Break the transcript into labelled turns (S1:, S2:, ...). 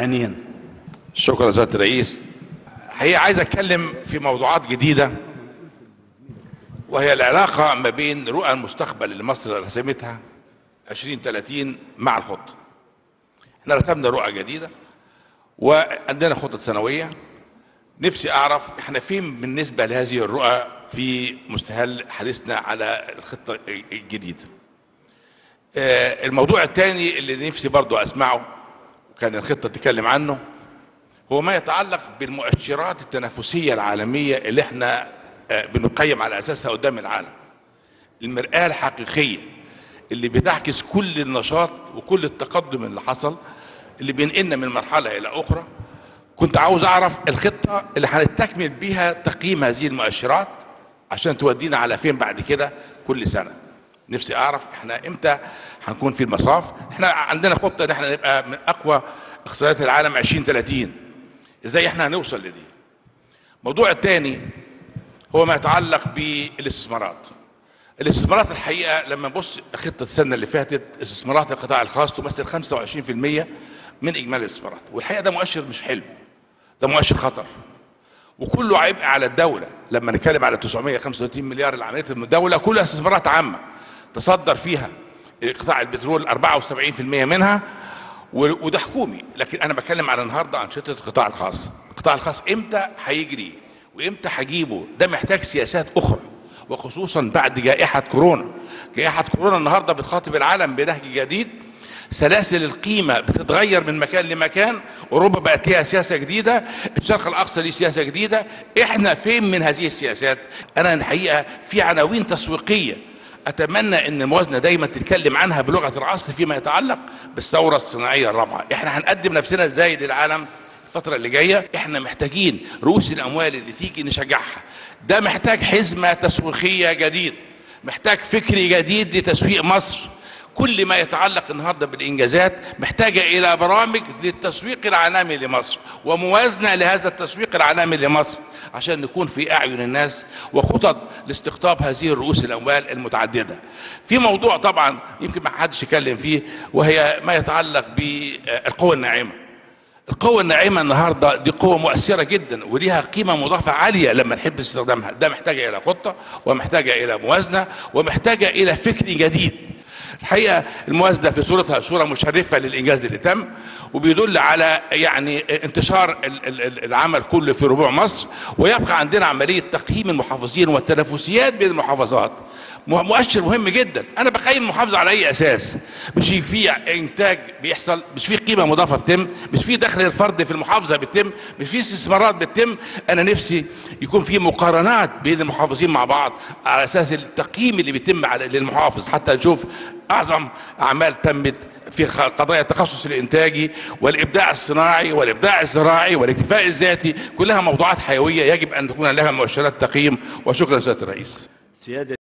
S1: عنيا
S2: شكرا سياده الرئيس هي عايز اتكلم في موضوعات جديده وهي العلاقه ما بين رؤى المستقبل اللي مصر رسمتها 2030 مع الخطه احنا رسمنا رؤى جديده وعندنا خطط سنويه نفسي اعرف احنا فين بالنسبه لهذه الرؤى في مستهل حديثنا على الخطه الجديده آه، الموضوع الثاني اللي نفسي برضو اسمعه وكان الخطه تتكلم عنه هو ما يتعلق بالمؤشرات التنافسيه العالميه اللي احنا آه، بنقيم على اساسها قدام العالم المرآة الحقيقية اللي بتعكس كل النشاط وكل التقدم اللي حصل اللي بينقلنا من مرحلة إلى أخرى كنت عاوز أعرف الخطة اللي هنستكمل بيها تقييم هذه المؤشرات عشان تودينا على فين بعد كده كل سنة نفسي أعرف إحنا إمتى هنكون في المصاف إحنا عندنا خطة إن إحنا نبقى من أقوى اقتصادات العالم 2030 إزاي إحنا هنوصل لدي الموضوع الثاني هو ما يتعلق بالاستثمارات الاستثمارات الحقيقه لما نبص خطه السنه اللي فاتت استثمارات القطاع الخاص تمثل 25% من اجمالي الاستثمارات والحقيقه ده مؤشر مش حلو ده مؤشر خطر وكله عبء على الدوله لما نتكلم على 935 مليار اللي عملتها الدوله كلها استثمارات عامه تصدر فيها قطاع البترول 74% منها و- وده حكومي لكن انا بتكلم على النهارده عن شركه القطاع الخاص القطاع الخاص امتى هيجري وامتى هجيبه ده محتاج سياسات اخرى وخصوصا بعد جائحه كورونا جائحه كورونا النهارده بتخاطب العالم بنهج جديد سلاسل القيمة بتتغير من مكان لمكان أوروبا بقت ليها سياسة جديدة الشرق الأقصى ليه سياسة جديدة إحنا فين من هذه السياسات أنا الحقيقة في عناوين تسويقية اتمنى ان الموازنه دايما تتكلم عنها بلغه العصر فيما يتعلق بالثوره الصناعيه الرابعه احنا هنقدم نفسنا ازاي للعالم الفتره اللي جايه احنا محتاجين رؤوس الاموال اللي تيجي نشجعها ده محتاج حزمه تسويقيه جديد محتاج فكر جديد لتسويق مصر كل ما يتعلق النهارده بالانجازات محتاجه الى برامج للتسويق العالمي لمصر وموازنه لهذا التسويق العالمي لمصر عشان نكون في اعين الناس وخطط لاستقطاب هذه الرؤوس الاموال المتعدده. في موضوع طبعا يمكن ما حدش يتكلم فيه وهي ما يتعلق بالقوى الناعمه. القوة الناعمة النهاردة دي قوة مؤثرة جدا وليها قيمة مضافة عالية لما نحب استخدامها ده محتاجة إلى خطة ومحتاجة إلى موازنة ومحتاجة إلى فكر جديد الحقيقة الموازنة في صورتها صورة مشرفة للإنجاز اللي تم وبيدل على يعني انتشار ال- ال- ال- العمل كله في ربوع مصر ويبقى عندنا عملية تقييم المحافظين والتنافسيات بين المحافظات مه- مؤشر مهم جدا انا بقيم المحافظه على اي اساس مش في انتاج بيحصل مش في قيمه مضافه بتتم مش في دخل الفرد في المحافظه بتتم مش في استثمارات بتتم انا نفسي يكون في مقارنات بين المحافظين مع بعض على اساس التقييم اللي بيتم على للمحافظ حتى نشوف اعظم اعمال تمت في خ- قضايا التخصص الانتاجي والابداع الصناعي والابداع الزراعي والاكتفاء الذاتي كلها موضوعات حيويه يجب ان تكون لها مؤشرات تقييم وشكرا سياده الرئيس
S1: سيادة